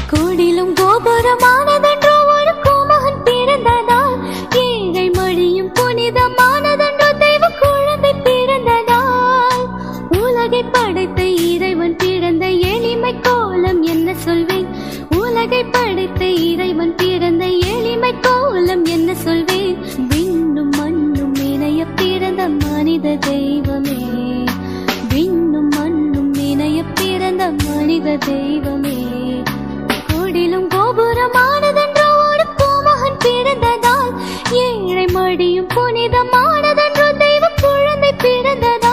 கோடிலும் கோபுரமானதென்றோ ஒரு கோமகன் பிறந்ததால் ஏழை மொழியும் புனிதமானதென்றோ தெய்வ குழந்தை பிறந்ததால் உலகை படைத்த இறைவன் பிறந்த எளிமை கோலம் என்ன சொல்வேன் உலகை படைத்த இறைவன் பிறந்த எளிமை கோலம் என்ன சொல்வேன் விண்ணும் மண்ணும் இணைய பிறந்த மனித தெய்வமே விண்ணும் மண்ணும் இணைய பிறந்த மனித தெய்வமே கோடிலும் கோபுரமானதென்றோ ஒரு கோமகன் பிறந்ததால் ஏழை மடியும் புனிதமானதென்றோ தெய்வ குழந்தை பிறந்ததால்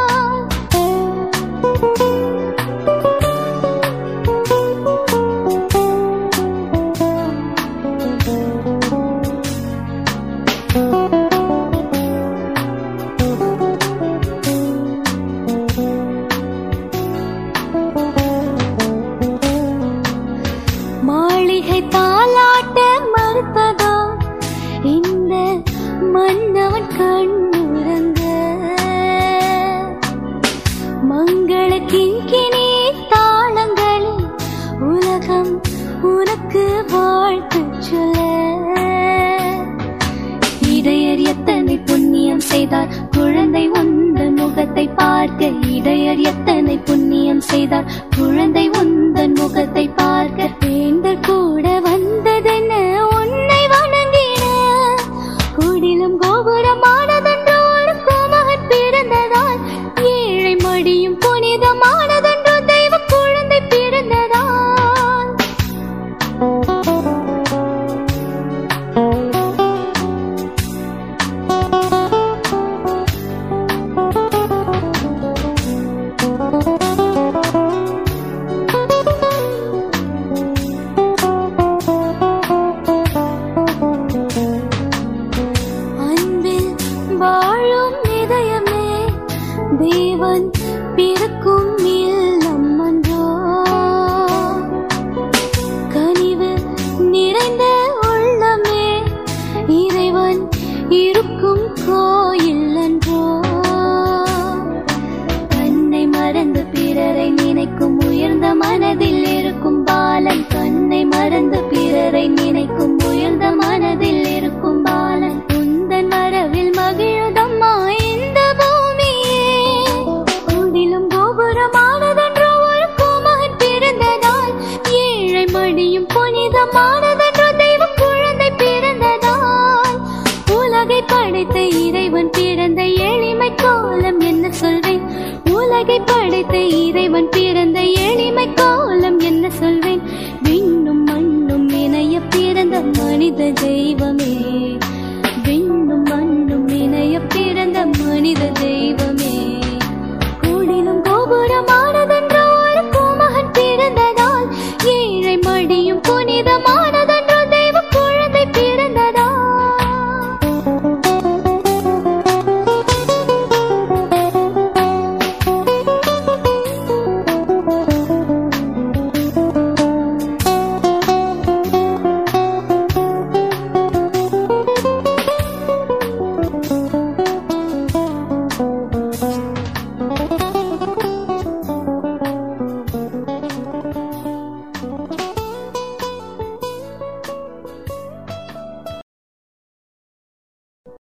மாளிகை தாலாட்ட மறுத்ததோ இந்த மன்னவன் கண்ணுறங்க மங்கள கிங்கினி தாளங்களில் உலகம் உனக்கு வாழ்த்து சொல்ல இடையர் எத்தனை புண்ணியம் செய்தார் குழந்தை உந்தன் முகத்தை பார்க்க இடையர் எத்தனை புண்ணியம் செய்தார் குழந்தை உந்தன் முகத்தை பார்க்க வேந்தர் கூட வந்ததென்ன உன்னை வணங்கிட குடிலும் கோபுரமானதென்றோ ஒரு கோமகன் பிறந்ததால் ஏழை மடியும் புனிதமானதென்றோ தெய்வ குழந்தை பிறந்ததால் அன்பில் வாழும் இதயமே தேவன் பிறக்கும் இல்லம் அன்றோ கனிவு நிறைந்த உள்ளமே இறைவன் இருக்கும் கோயில் அன்றோ தன்னை மறந்து பிறரை நினைக்கும் உயர்ந்த மனதில் இருக்கும் பாலன் தன்னை மறந்து பிறரை நினைக்கும் உயர்ந்த மனதில் இருக்கும் பாலன் உந்தன் வரவில் மகிழுதம்மா இந்த பூமியே குடிலும் கோபுரமானதென்றோ ஒரு கோமகன் பிறந்ததால் ஏழை மடியும் புனிதமானதென்றோ தெய்வ குழந்தை பிறந்ததால் உலகை படைத்த இறைவன் பிறந்த எளிமை கோலம் என்ன சொல்வேன் உலகை படைத்த இறைவன் பிறந்த எளிமை கோலம் என்ன சொல்வேன் விண்ணும் மண்ணும் இணைய பிறந்த மனித தெய்வமே விண்ணும் மண்ணும் இணைய பிறந்த மனித தெய்வமே கூடிலும் கோபுரமானதென்றோ ஒரு கோமகன் பிறந்ததால் ஏழை மடியும் புனிதமான